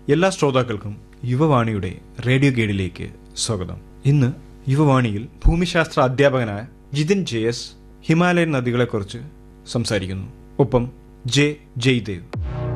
എല്ലാ ശ്രോതാക്കൾക്കും യുവവാണിയുടെ റേഡിയോ ഗൈഡിലേക്ക് സ്വാഗതം ഇന്ന് യുവവാണിയിൽ ഭൂമിശാസ്ത്ര അധ്യാപകനായ ജിതിൻ ജെ എസ് ഹിമാലയൻ നദികളെക്കുറിച്ച് സംസാരിക്കുന്നു ഒപ്പം ജെ ജയ്ദേവ്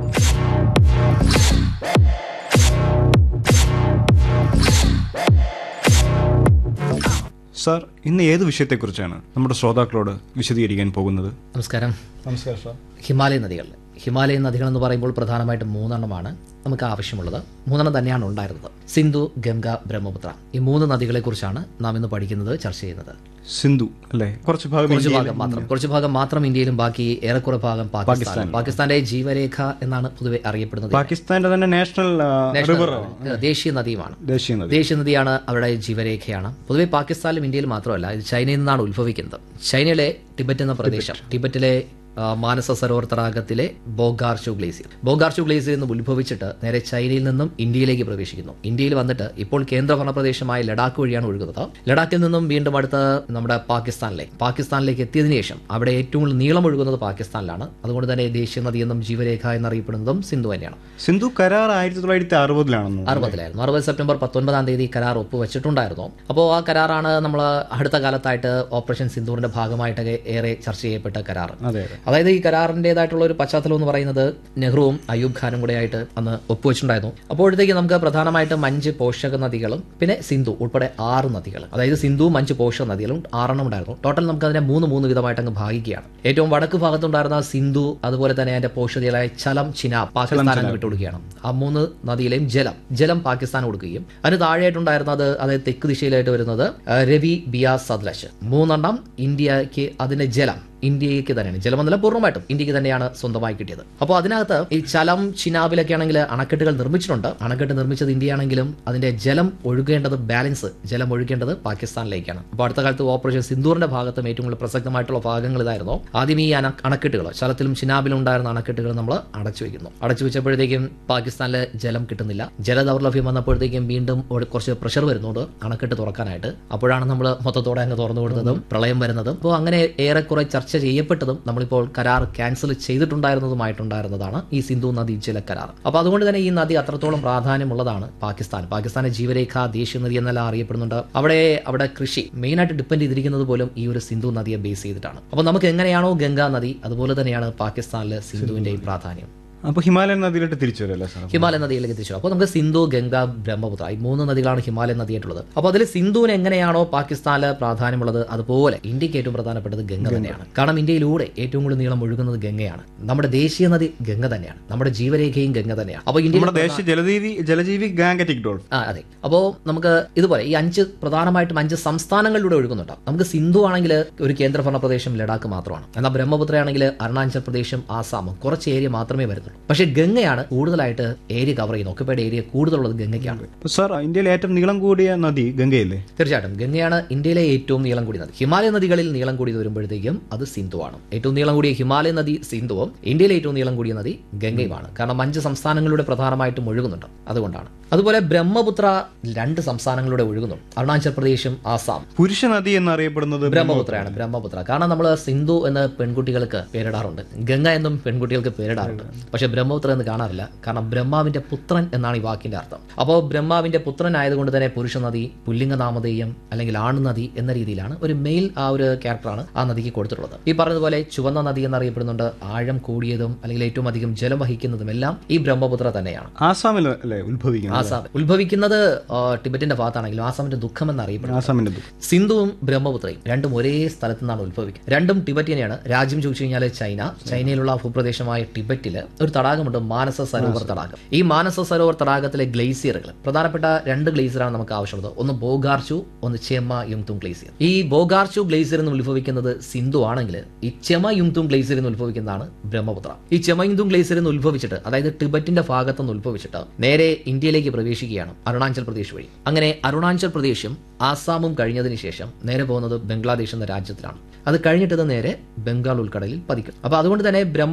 സാർ ഇന്ന് ഏത് വിഷയത്തെക്കുറിച്ചാണ് നമ്മുടെ ശ്രോതാക്കളോട് വിശദീകരിക്കാൻ പോകുന്നത് നമസ്കാരം നമസ്കാരം സാർ ഹിമാലയൻ നദികൾ ഹിമാലയൻ നദികൾ എന്ന് പറയുമ്പോൾ പ്രധാനമായിട്ടും മൂന്നെണ്ണമാണ് നമുക്ക് ആവശ്യമുള്ളത് മൂന്നെണ്ണം തന്നെയാണ് ഉണ്ടായിരുന്നത് സിന്ധു ഗംഗ ബ്രഹ്മപുത്ര ഈ മൂന്ന് നദികളെ കുറിച്ചാണ് നാം ഇന്ന് പഠിക്കുന്നത് ചർച്ച ചെയ്യുന്നത് സിന്ധു അല്ലേ കുറച്ച് ഭാഗം കുറച്ച് ഇന്ത്യയിൽ- ഭാഗം മാത്രം കുറച്ച് ഭാഗം മാത്രം ഇന്ത്യയിലും ബാക്കി ഏറെക്കുറെ ഭാഗം പാകിസ്ഥാൻ പാകിസ്ഥാന്റെ ജീവരേഖ എന്നാണ് പൊതുവെ അറിയപ്പെടുന്നത് പാകിസ്ഥാന്റെ തന്നെ നാഷണൽ റിവർ ദേശീയ നദിയുമാണ് ദേശീയ നദി ദേശീയ നദിയാണ് അവരുടെ ജീവരേഖയാണ് പൊതുവെ പാകിസ്ഥാനിലും ഇന്ത്യയിൽ മാത്രമല്ല ഇത് ചൈനയിൽ നിന്നാണ് ഉത്ഭവിക്കുന്നത് ചൈനയിലെ ടിബറ്റ് എന്ന പ്രദേശം ടിബറ്റിലെ ആ, മാനസ സരോവർ തടാകത്തിലെ ബോഗാർഷു ഗ്ലേസിയർ ബോഗാർഷു ഗ്ലേസിയർ നിന്ന് ഉത്ഭവിച്ചിട്ട് നേരെ ചൈനയിൽ നിന്നും ഇന്ത്യയിലേക്ക് പ്രവേശിക്കുന്നു ഇന്ത്യയിൽ വന്നിട്ട് ഇപ്പോൾ കേന്ദ്രഭരണ പ്രദേശമായ ലഡാക്ക് വഴിയാണ് ഒഴുകുന്നത് ലഡാക്കിൽ നിന്നും വീണ്ടും അടുത്ത് നമ്മുടെ പാകിസ്ഥാനിലേക്ക് പാകിസ്ഥാനിലേക്ക് എത്തിയതിനു ശേഷം അവിടെ ഏറ്റവും കൂടുതൽ നീളം ഒഴുകുന്നത് പാകിസ്ഥാനിലാണ് അതുകൊണ്ട് തന്നെ ദേശീയ നദി എന്നും ജീവരേഖ എന്നറിയപ്പെടുന്നതും സിന്ധു തന്നെയാണ് സിന്ധു കരാർ ആയിരത്തി തൊള്ളായിരത്തി അറുപതിലാണെന്ന് അറുപതിലായിരുന്നു അറുപത് സെപ്റ്റംബർ പത്തൊൻപതാം തീയതി കരാർ ഒപ്പുവെച്ചിട്ടുണ്ടായിരുന്നു അപ്പോൾ ആ കരാറാണ് നമ്മൾ അടുത്ത കാലത്തായിട്ട് ഓപ്പറേഷൻ സിന്ദൂറിന്റെ ഭാഗമായിട്ടൊക്കെ ഏറെ ചർച്ച ചെയ്യപ്പെട്ട കരാർ അതെ അതെ അതായത് ഈ കരാറിൻ്റെതായിട്ടുള്ള ഒരു പശ്ചാത്തലം എന്ന് പറയുന്നത് നെഹ്റുവും അയൂബ് ഖാനും കൂടെ ആയിട്ട് അന്ന് ഒപ്പുവെച്ചിട്ടുണ്ടായിരുന്നു അപ്പോഴത്തേക്ക് നമുക്ക് പ്രധാനമായിട്ടും അഞ്ച് പോഷക നദികളും പിന്നെ സിന്ധു ഉൾപ്പെടെ ആറ് നദികൾ അതായത് സിന്ധുവും അഞ്ച് പോഷക നദികളും ആറെണ്ണം ഉണ്ടായിരുന്നു ടോട്ടൽ നമുക്ക് അതിനെ മൂന്ന് മൂന്ന് വിധമായിട്ട് അങ്ങ് ഭാഗിക്കുകയാണ് ഏറ്റവും വടക്ക് ഭാഗത്തുണ്ടായിരുന്ന സിന്ധു അതുപോലെ തന്നെ അതിന്റെ പോഷകതയായ ചലം ചിനാബ് പാകിസ്ഥാൻ അങ്ങ് വിട്ടുകൊടുക്കുകയാണ് ആ മൂന്ന് നദിയിലെയും ജലം ജലം പാകിസ്ഥാൻ കൊടുക്കുകയും അതിന് താഴെയായിട്ടുണ്ടായിരുന്നത് അതായത് തെക്ക് ദിശയിലായിട്ട് വരുന്നത് ആ, രവി ബിയാസ് സദ്ലശ് മൂന്നെണ്ണം ഇന്ത്യക്ക് അതിന്റെ ജലം ഇന്ത്യക്ക് തന്നെയാണ് ജലം എന്നല്ല പൂർണ്ണമായിട്ടും ഇന്ത്യക്ക് തന്നെയാണ് സ്വന്തമായി കിട്ടിയത് അപ്പോൾ അതിനകത്ത് ഈ ചലം ചിനാബിലൊക്കെ ആണെങ്കിൽ അണക്കെട്ടുകൾ നിർമ്മിച്ചിട്ടുണ്ട് അണക്കെട്ട് നിർമ്മിച്ചത് ഇന്ത്യയാണെങ്കിലും അതിന്റെ ജലം ഒഴുകേണ്ടത് ബാലൻസ് ജലം ഒഴുകേണ്ടത് പാകിസ്ഥാനിലേക്കാണ് അപ്പോൾ അടുത്ത കാലത്ത് ഓപ്പറേഷൻ സിന്ദൂറിന്റെ ഭാഗത്തും ഏറ്റവും കൂടുതൽ പ്രസക്തമായിട്ടുള്ള ഭാഗങ്ങൾ ഇതായിരുന്നു ആദ്യം ഈ അണ അണക്കെട്ടുകൾ ചലത്തിലും ചിനാബിലും ഉണ്ടായിരുന്ന അണക്കെട്ടുകൾ നമ്മൾ അടച്ചു വെക്കുന്നു അടച്ചു വെച്ചപ്പോഴത്തേക്കും പാകിസ്ഥാനിലെ ജലം കിട്ടുന്നില്ല ജലദൗർലഭ്യം വന്നപ്പോഴത്തേക്കും വീണ്ടും ഒരു കുറച്ച് പ്രഷർ വരുന്നുണ്ട് അണക്കെട്ട് തുറക്കാനായിട്ട് അപ്പോഴാണ് നമ്മൾ മൊത്തത്തോടെ അങ്ങ് തുറന്നു കൊടുത്തതും പ്രളയം വരുന്നതും അപ്പോൾ അങ്ങനെ ഏറെക്കുറെ ചർച്ച ചെയ്യപ്പെട്ടതും നമ്മളിപ്പോൾ കരാർ ക്യാൻസൽ ചെയ്തിട്ടുണ്ടായിരുന്നതുമായിട്ടുണ്ടായിരുന്നതാണ് ഈ സിന്ധു നദി ജല കരാർ അപ്പോൾ അതുകൊണ്ട് തന്നെ ഈ നദി അത്രത്തോളം പ്രാധാന്യമുള്ളതാണ് പാകിസ്ഥാൻ പാകിസ്ഥാന്റെ ജീവരേഖ ദേശീയ നദി എന്നെല്ലാം അറിയപ്പെടുന്നുണ്ട് അവിടെ അവിടെ കൃഷി മെയിനായിട്ട് ഡിപ്പെൻഡ് ചെയ്തിരിക്കുന്നത് പോലും ഈ ഒരു സിന്ധു നദിയെ ബേസ് ചെയ്തിട്ടാണ് അപ്പോൾ നമുക്ക് എങ്ങനെയാണോ ഗംഗാ നദി അതുപോലെ തന്നെയാണ് പാകിസ്ഥാനിലെ സിന്ധുവിന്റെയും പ്രാധാന്യം അപ്പൊ ഹിമാലയൻ നദിയിലോട്ട് തിരിച്ചു വരല്ലേ സാർ ഹിമാലയൻ നദിയിലേക്ക് എത്തിച്ചു അപ്പോൾ നമുക്ക് സിന്ധു ഗംഗ ബ്രഹ്മപുത്ര ഈ മൂന്ന് നദികളാണ് ഹിമാലയൻ നദിയായിട്ടുള്ളത് അപ്പോൾ അതിൽ സിന്ധുവിന് എങ്ങനെയാണോ പാകിസ്ഥാനിൽ പ്രാധാന്യമുള്ളത് അതുപോലെ ഇന്ത്യക്ക് ഏറ്റവും പ്രധാനപ്പെട്ടത് ഗംഗ തന്നെയാണ് കാരണം ഇന്ത്യയിലൂടെ ഏറ്റവും കൂടുതൽ നീളം ഒഴുകുന്നത് ഗംഗയാണ് നമ്മുടെ ദേശീയ നദി ഗംഗ തന്നെയാണ് നമ്മുടെ ജീവരേഖയും ഗംഗ തന്നെയാണ് അപ്പോൾ ഇന്ത്യയിൽ നമ്മുടെ ദേശീയ ജലജീവി ജലജീവി ഗാംഗറ്റിക് ഡോൾഫ് ആ അതെ അപ്പോൾ നമുക്ക് ഇതുപോലെ ഈ അഞ്ച് പ്രധാനമായിട്ടും അഞ്ച് സംസ്ഥാനങ്ങളിലൂടെ ഒഴുകുന്നുണ്ട് നമുക്ക് സിന്ധു ആണെങ്കിൽ ഒരു കേന്ദ്രഭരണ പ്രദേശം ലഡാക്ക് മാത്രമാണ് എന്നാൽ ബ്രഹ്മപുത്ര ആണെങ്കിൽ അരുണാചൽ പ്രദേശും ആസാമും കുറച്ച് ഏരിയ മാത്രമേ വരുന്നുള്ളൂ പക്ഷേ ഗംഗയാണ് കൂടുതലായിട്ട് ഏരിയ കവർ ചെയ്യുന്നത് ഒക്കെപ്പാട് ഏരിയ കൂടുതലുള്ളത് ഗംഗയ്ക്കാണ് അപ്പൊ സാർ ഇന്ത്യയിലെ ഏറ്റവും നീളം കൂടിയ നദി ഗംഗയല്ലേ തീർച്ചയായിട്ടും ഗംഗയാണ് ഇന്ത്യയിലെ ഏറ്റവും നീളം കൂടിയ നദി ഹിമാലയ നദികളിൽ നീളം കൂടിയത് വരുമ്പോഴത്തേക്കും അത് സിന്ധുവാണ് ഏറ്റവും നീളം കൂടിയ ഹിമാലയ നദി സിന്ധുവും ഇന്ത്യയിലെ ഏറ്റവും നീളം കൂടിയ നദി ഗംഗയുമാണ് കാരണം അഞ്ച് സംസ്ഥാനങ്ങളിലൂടെ പ്രധാനമായിട്ടും ഒഴുകുന്നുണ്ട് അതുകൊണ്ടാണ് അതുപോലെ ബ്രഹ്മപുത്ര രണ്ട് സംസ്ഥാനങ്ങളിലൂടെ ഒഴുകുന്നുണ്ട് അരുണാചൽ പ്രദേശും ആസാം പുരുഷ നദി എന്നറിയപ്പെടുന്നത് ബ്രഹ്മപുത്രയാണ് ബ്രഹ്മപുത്ര കാരണം നമ്മൾ സിന്ധു എന്ന് പെൺകുട്ടികൾക്ക് പേരിടാറുണ്ട് ഗംഗ എന്നും പെൺകുട്ടികൾക്ക് പേരിടാറുണ്ട് പക്ഷെ ബ്രഹ്മപുത്ര എന്ന് കാണാറില്ല കാരണം ബ്രഹ്മാവിന്റെ പുത്രൻ എന്നാണ് ഈ വാക്കിന്റെ അർത്ഥം അപ്പോൾ ബ്രഹ്മാവിന്റെ പുത്രൻ ആയതുകൊണ്ട് തന്നെ പുരുഷ നദി പുല്ലിംഗ നാമധേയം അല്ലെങ്കിൽ ആണ് നദി എന്ന രീതിയിലാണ് ഒരു മെയിൽ ആ ഒരു ക്യാരക്ടറാണ് ആ നദിക്ക് കൊടുത്തിട്ടുള്ളത് ഈ പറഞ്ഞതുപോലെ ചുവന്ന നദി എന്നറിയപ്പെടുന്നുണ്ട് ആഴം കൂടിയതും അല്ലെങ്കിൽ ഏറ്റവും അധികം ജലം വഹിക്കുന്നതും എല്ലാം ഈ ബ്രഹ്മപുത്ര തന്നെയാണ് ആസാമിൽ അല്ലേ ഉത്ഭവിക്കുന്നത് ആസാം ഉത്ഭവിക്കുന്നത് ആ, ടിബറ്റിന്റെ ഭാഗത്താണെങ്കിലും ആസാമിന്റെ ദുഃഖം എന്നറിയപ്പെടുന്നത് ആസാമിന്റെ ദുഃഖം സിന്ധുവും ബ്രഹ്മപുത്രയും രണ്ടും ഒരേ സ്ഥലത്തു നിന്നാണ് ഉത്ഭവിക്കുന്നത് രണ്ടും ടിബറ്റിനെയാണ് രാജ്യം ചോദിച്ചു കഴിഞ്ഞാൽ ചൈന ചൈനയിലുള്ള ഭൂപ്രദേശമായ ടിബറ്റില് ഒരു തടാകമുണ്ട് മാനസ സരോവർ തടാകം ഈ മാനസ സരോവർ തടാകത്തിലെ ഗ്ലേസിയറുകൾ പ്രധാനപ്പെട്ട രണ്ട് ഗ്ലേസിയറാണ് നമുക്ക് ആവശ്യമുള്ളത് ഒന്ന് ബോഗാർച്ചു ഒന്ന് ചെമ യുങ്തും ഗ്ലേസിയർ ഈ ബോഗാർച്ചു ഗ്ലേസിയർ എന്ന് ഉത്ഭവിക്കുന്നത് സിന്ധു ആണെങ്കിൽ ഈ ചെമ യുങ്തും ഗ്ലേസിയർ എന്ന് ഉത്ഭവിക്കുന്നതാണ് ബ്രഹ്മപുത്ര ഈ ചെമ യുങ്തും ഗ്ലേസിയർ എന്ന് ഉത്ഭവിച്ചിട്ട് അതായത് ടിബറ്റിന്റെ ഭാഗത്ത് നിന്ന് ഉത്ഭവിച്ചിട്ട് നേരെ ഇന്ത്യയിലേക്ക് പ്രവേശിക്കുകയാണ് അരുണാചൽ പ്രദേശ് വഴി അങ്ങനെ അരുണാചൽ പ്രദേശും ആസാമും കഴിഞ്ഞതിന് ശേഷം നേരെ പോകുന്നത് ബംഗ്ലാദേശ് എന്ന രാജ്യത്തിലാണ് അത് കഴിഞ്ഞിട്ട് ഇത് നേരെ ബംഗാൾ ഉൾക്കടലിൽ പതിക്കും അപ്പൊ അതുകൊണ്ട് തന്നെ ബ്രഹ്മ